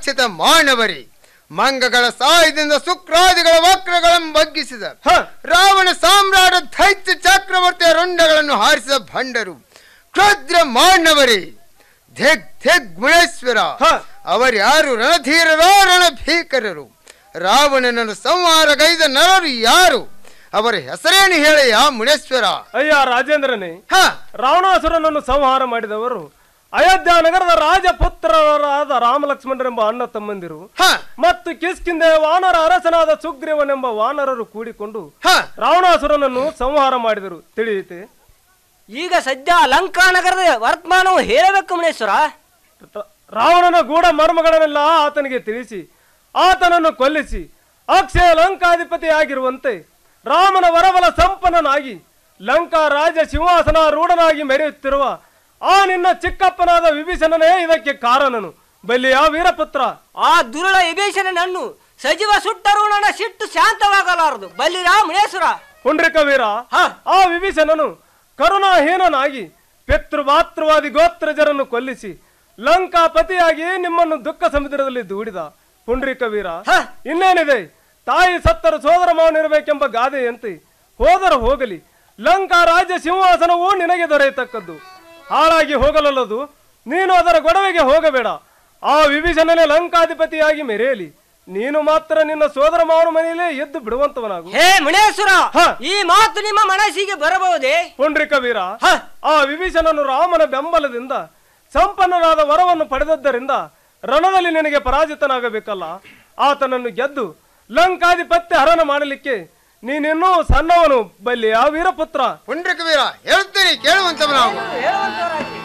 ಲಾಂಛಿತ ಮಾನವರಿ ಮಂಗಗಳ ಸಹಾಯದಿಂದ ಶುಕ್ರಾದಿಗಳ ವಕ್ರಗಳನ್ನು ಬಗ್ಗಿಸಿದ ರಾವಣ ಸಾಮ್ರಾಟ ದೈತ್ಯ ಚಕ್ರವರ್ತಿಯ ರುಂಡಗಳನ್ನು ಹಾರಿಸಿದ ಭಂಡರು ಕ್ಷುದ್ರ ಮಾನವರಿ ಧಿಗ್ ಧಿಗ್ ಗುಣೇಶ್ವರ ಅವರ್ಯಾರು ರಣಧೀರರೋ ರಣಭೀಕರರು ರಾವಣನನ್ನು ಸಂಹಾರಗೈದ ನರರು ಯಾರು ಅವರ ಹೆಸರೇನು ಹೇಳಯ್ಯ ಮುನೇಶ್ವರ ಅಯ್ಯ ರಾಜೇಂದ್ರನೇ ರಾವಣಾಸುರನನ್ನು ಸಂಹಾರ ಮಾಡಿದವರು ಅಯೋಧ್ಯ ನಗರದ ರಾಜಪುತ್ರರಾದ ರಾಮಲಕ್ಷ್ಮಣರೆಂಬ ಅಣ್ಣ ತಮ್ಮಂದಿರು ಮತ್ತು ಕಿಸ್ಕಿಂದೆ ವಾನರ ಅರಸನಾದ ಸುಗ್ರೀವನೆಂಬ ವಾನರರು ಕೂಡಿಕೊಂಡು ರಾವಣಾಸುರನನ್ನು ಸಂಹಾರ ಮಾಡಿದರು ತಿಳಿಯುತ್ತೆ ಈಗ ಸದ್ಯ ಲಂಕಾ ನಗರದ ವರ್ತಮಾನವು ಹೇಳಬೇಕು ಮುನೇಶ್ವರ ರಾವಣನ ಗೂಢ ಮರ್ಮಗಳನ್ನೆಲ್ಲ ಆತನಿಗೆ ತಿಳಿಸಿ ಆತನನ್ನು ಕೊಲ್ಲಿಸಿ ಅಕ್ಷಯ ಲಂಕಾಧಿಪತಿ ಆಗಿರುವಂತೆ ರಾಮನ ವರಬಲ ಸಂಪನ್ನನಾಗಿ ಲಂಕಾ ರಾಜ ಸಿಂಹಾಸನ ರೂಢನಾಗಿ ಮೆರೆಯುತ್ತಿರುವ ಆ ನಿನ್ನ ಚಿಕ್ಕಪ್ಪನಾದ ವಿಭೀಷಣನೇ ಇದಕ್ಕೆ ಕಾರಣನು ಬಲ್ಲಿಯ ವೀರಪುತ್ರ ಆ ದುರುಳ ವಿಭೀಷಣನನ್ನು ಸಜೀವ ಸುಟ್ಟರೂ ನನ್ನ ಸಿಟ್ಟು ಶಾಂತವಾಗಲಾರದು ಬಲ್ಲಿರಾ ಮುನೇಶ್ವರ ಪುಂಡ್ರಿಕ ವೀರ ಆ ವಿಭೀಷಣನು ಕರುಣಾಹೀನನಾಗಿ ಪಿತೃಮಾತೃವಾದಿ ಗೋತ್ರಜರನ್ನು ಕೊಲ್ಲಿಸಿ ಲಂಕಾಪತಿಯಾಗಿ ನಿಮ್ಮನ್ನು ದುಃಖ ಸಮುದ್ರದಲ್ಲಿ ದೂಡಿದ ಪುಂಡ್ರಿಕ ವೀರ ಇನ್ನೇನಿದೆ ತಾಯಿ ಸತ್ತರು ಸೋದರ ಮಾವನಿರಬೇಕೆಂಬ ಗಾದೆಯಂತೆ ಹೋದರ ಹೋಗಲಿ ಲಂಕಾ ರಾಜ್ಯ ಸಿಂಹಾಸನವೂ ನಿನಗೆ ದೊರೆಯತಕ್ಕದ್ದು ಹಾಳಾಗಿ ಹೋಗಲಲ್ಲದು ನೀನು ಅದರ ಗೊಡವೆಗೆ ಹೋಗಬೇಡ ಆ ವಿಭೀಷಣನೇ ಲಂಕಾಧಿಪತಿಯಾಗಿ ಮೆರೆಯಲಿ ನೀನು ಮಾತ್ರ ನಿನ್ನ ಸೋದರ ಮಾವನ ಮನೆಯಲ್ಲೇ ಎದ್ದು ಬಿಡುವಂತವನಾಗು ಹೇ ಮುನೇಶ್ವರ ಈ ಮಾತು ನಿಮ್ಮ ಮನಸ್ಸಿಗೆ ಬರಬಹುದೇ ಪುಂಡ್ರಿಕ ವೀರ ಆ ವಿಭೀಷಣನು ರಾಮನ ಬೆಂಬಲದಿಂದ ಸಂಪನ್ನನಾದ ವರವನ್ನು ಪಡೆದದ್ದರಿಂದ ರಣದಲ್ಲಿ ನಿನಗೆ ಪರಾಜಿತನಾಗಬೇಕಲ್ಲ ಆತನನ್ನು ಗೆದ್ದು ಲಂಕಾಧಿಪತ್ಯ ಹರಣ ಮಾಡಲಿಕ್ಕೆ ನೀನಿನ್ನೂ ಸಣ್ಣವನು ಬಲ್ಲಿ ಆ ವೀರಪುತ್ರ ಪುಂಡ್ರಿಕ ವೀರ ಹೇಳ್ತೀನಿ ಕೇಳುವಂತವನಾಗು ಹೇಳುವಂತವರಾಗಿ